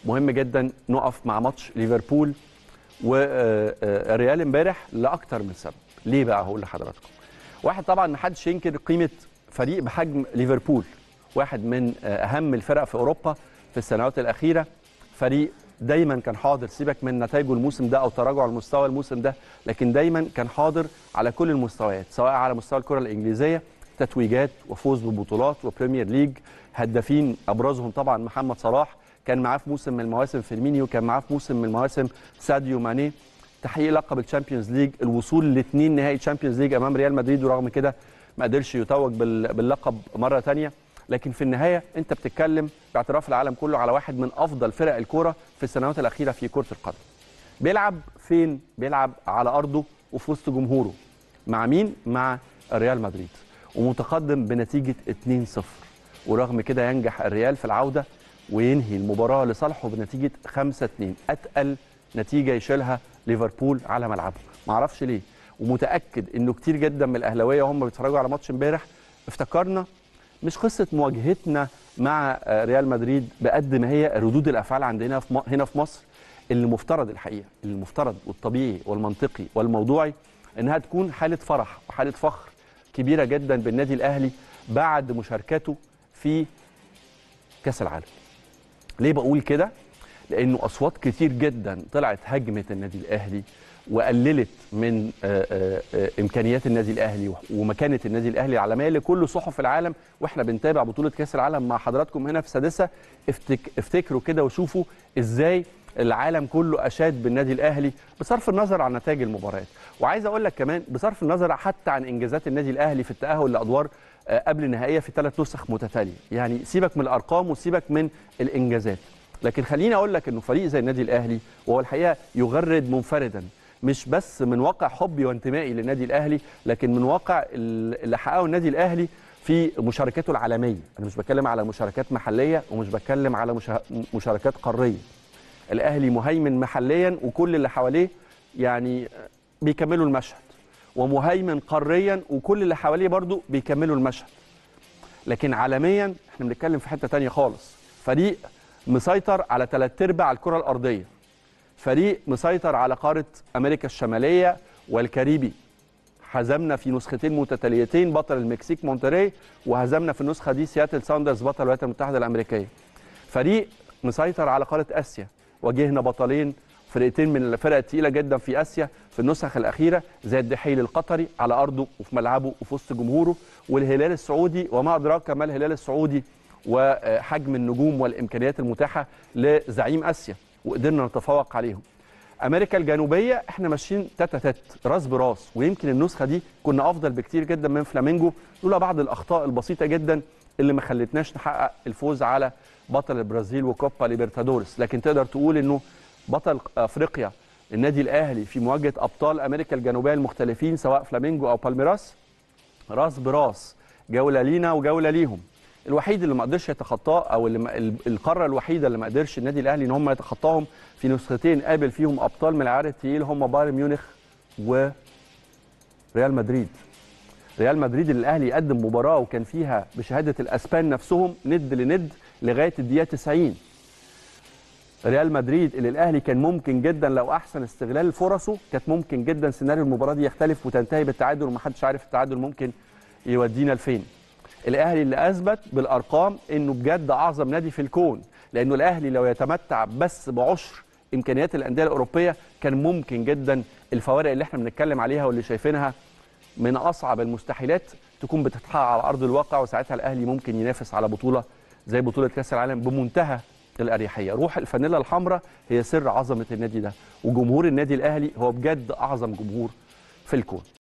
مهم جدا نقف مع ماتش ليفربول والريال امبارح لاكثر من سبب ليه بقى هقول لحضراتكم واحد طبعا ما حدش ينكر قيمه فريق بحجم ليفربول واحد من اهم الفرق في اوروبا في السنوات الاخيره فريق دايما كان حاضر سيبك من نتائجه الموسم ده او تراجع المستوى الموسم ده لكن دايما كان حاضر على كل المستويات سواء على مستوى الكره الانجليزيه تتويجات وفوز ببطولات وبريمير ليج هدافين ابرزهم طبعا محمد صلاح كان معاه في موسم من المواسم فيرمينيو كان معاه في موسم من المواسم ساديو ماني تحقيق لقب الشامبيونز ليج الوصول لاثنين نهائي تشامبيونز ليج امام ريال مدريد ورغم كده ما قدرش يتوج باللقب مره ثانيه لكن في النهايه انت بتتكلم باعتراف العالم كله على واحد من افضل فرق الكوره في السنوات الاخيره في كره القدم بيلعب فين بيلعب على ارضه وفي وسط جمهوره مع مين مع ريال مدريد ومتقدم بنتيجه 2-0 ورغم كده ينجح الريال في العوده وينهي المباراه لصالحه بنتيجه 5-2 اتقل نتيجه يشيلها ليفربول على ملعبه معرفش ليه ومتاكد انه كتير جدا من الاهلاويه وهم بيتفرجوا على ماتش امبارح افتكرنا مش قصه مواجهتنا مع ريال مدريد بقد ما هي ردود الافعال عندنا في هنا في مصر اللي مفترض الحقيقه اللي المفترض والطبيعي والمنطقي والموضوعي انها تكون حاله فرح وحاله فخر كبيره جدا بالنادي الاهلي بعد مشاركته في كاس العالم. ليه بقول كده؟ لانه اصوات كتير جدا طلعت هجمت النادي الاهلي وقللت من امكانيات النادي الاهلي ومكانه النادي الاهلي العالميه لكل صحف العالم واحنا بنتابع بطوله كاس العالم مع حضراتكم هنا في سادسه افتك افتكروا كده وشوفوا ازاي العالم كله اشاد بالنادي الاهلي بصرف النظر عن نتائج المباريات وعايز اقول لك كمان بصرف النظر حتى عن انجازات النادي الاهلي في التاهل لادوار قبل النهائيه في ثلاث نسخ متتاليه يعني سيبك من الارقام وسيبك من الانجازات لكن خليني اقول لك انه فريق زي النادي الاهلي وهو الحقيقه يغرد منفردا مش بس من واقع حبي وانتمائي للنادي الاهلي لكن من واقع اللي حققه النادي الاهلي في مشاركاته العالميه انا مش بتكلم على مشاركات محليه ومش بتكلم على مشاركات قاريه الاهلي مهيمن محليا وكل اللي حواليه يعني بيكملوا المشهد ومهيمن قاريا وكل اللي حواليه برضو بيكملوا المشهد لكن عالميا احنا بنتكلم في حته تانية خالص فريق مسيطر على ثلاث ارباع الكره الارضيه فريق مسيطر على قاره امريكا الشماليه والكاريبي هزمنا في نسختين متتاليتين بطل المكسيك مونتري وهزمنا في النسخه دي سياتل ساوندرز بطل الولايات المتحده الامريكيه فريق مسيطر على قاره اسيا واجهنا بطلين فرقتين من الفرق الثقيله جدا في اسيا في النسخ الاخيره زي الدحيل القطري على ارضه وفي ملعبه وفي وسط جمهوره والهلال السعودي وما ادراك ما الهلال السعودي وحجم النجوم والامكانيات المتاحه لزعيم اسيا وقدرنا نتفوق عليهم. امريكا الجنوبيه احنا ماشيين تاتا تات راس براس ويمكن النسخه دي كنا افضل بكتير جدا من فلامينجو لولا بعض الاخطاء البسيطه جدا اللي ما خلتناش نحقق الفوز على بطل البرازيل وكوبا ليبرتادورس لكن تقدر تقول انه بطل افريقيا النادي الاهلي في مواجهه ابطال امريكا الجنوبيه المختلفين سواء فلامينجو او بالميراس راس براس جوله لينا وجوله ليهم الوحيد اللي ما قدرش يتخطاه او اللي القاره الوحيده اللي ما قدرش النادي الاهلي ان هم يتخطاهم في نسختين قابل فيهم ابطال من العيار الثقيل هم بايرن ميونخ و ريال مدريد ريال مدريد اللي الاهلي قدم مباراه وكان فيها بشهاده الاسبان نفسهم ند لند لغايه الدقيقه 90 ريال مدريد اللي الاهلي كان ممكن جدا لو احسن استغلال فرصه كانت ممكن جدا سيناريو المباراه دي يختلف وتنتهي بالتعادل ومحدش عارف التعادل ممكن يودينا لفين الاهلي اللي اثبت بالارقام انه بجد اعظم نادي في الكون لانه الاهلي لو يتمتع بس بعشر امكانيات الانديه الاوروبيه كان ممكن جدا الفوارق اللي احنا بنتكلم عليها واللي شايفينها من اصعب المستحيلات تكون بتتحقق على ارض الواقع وساعتها الاهلي ممكن ينافس على بطوله زي بطوله كاس العالم بمنتهى الاريحيه روح الفانيلا الحمراء هي سر عظمه النادي ده وجمهور النادي الاهلي هو بجد اعظم جمهور في الكون